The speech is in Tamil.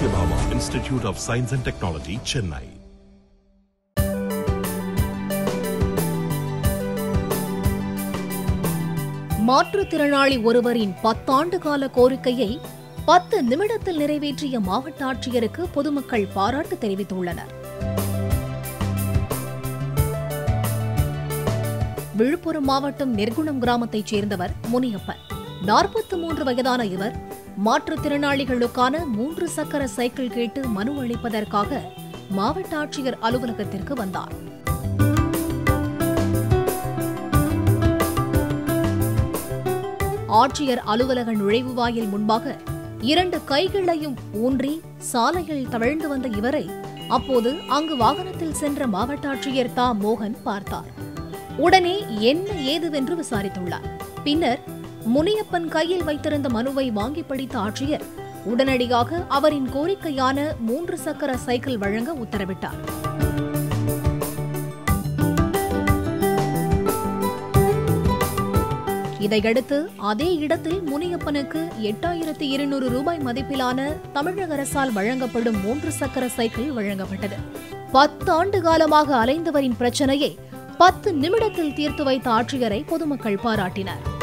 Satyabhama Institute of Science and Technology, Chennai. மாற்றுத்திறனாளி ஒருவரின் பத்தாண்டு கால கோரிக்கையை பத்து நிமிடத்தில் நிறைவேற்றிய மாவட்ட ஆட்சியருக்கு பொதுமக்கள் பாராட்டு தெரிவித்துள்ளனர் விழுப்புரம் மாவட்டம் நெர்குணம் கிராமத்தைச் சேர்ந்தவர் முனியப்பன் நாற்பத்தி மூன்று வயதான இவர் மாற்றுத்திறனாளிகளுக்கான மூன்று சக்கர சைக்கிள் கேட்டு மனு அளிப்பதற்காக மாவட்ட ஆட்சியர் அலுவலகத்திற்கு வந்தார் ஆட்சியர் அலுவலக நுழைவு வாயில் முன்பாக இரண்டு கைகளையும் ஊன்றி சாலையில் தவழ்ந்து வந்த இவரை அப்போது அங்கு வாகனத்தில் சென்ற மாவட்ட ஆட்சியர் தா மோகன் பார்த்தார் உடனே என்ன ஏதுவென்று விசாரித்துள்ளார் பின்னர் முனியப்பன் கையில் வைத்திருந்த மனுவை வாங்கி படித்த ஆட்சியர் உடனடியாக அவரின் கோரிக்கையான மூன்று சக்கர சைக்கிள் வழங்க உத்தரவிட்டார் இதையடுத்து அதே இடத்தில் முனியப்பனுக்கு எட்டாயிரத்தி இருநூறு ரூபாய் மதிப்பிலான தமிழக அரசால் வழங்கப்படும் மூன்று சக்கர சைக்கிள் வழங்கப்பட்டது பத்தாண்டு காலமாக அலைந்தவரின் பிரச்சனையை பத்து நிமிடத்தில் தீர்த்து வைத்த ஆட்சியரை பொதுமக்கள் பாராட்டினர்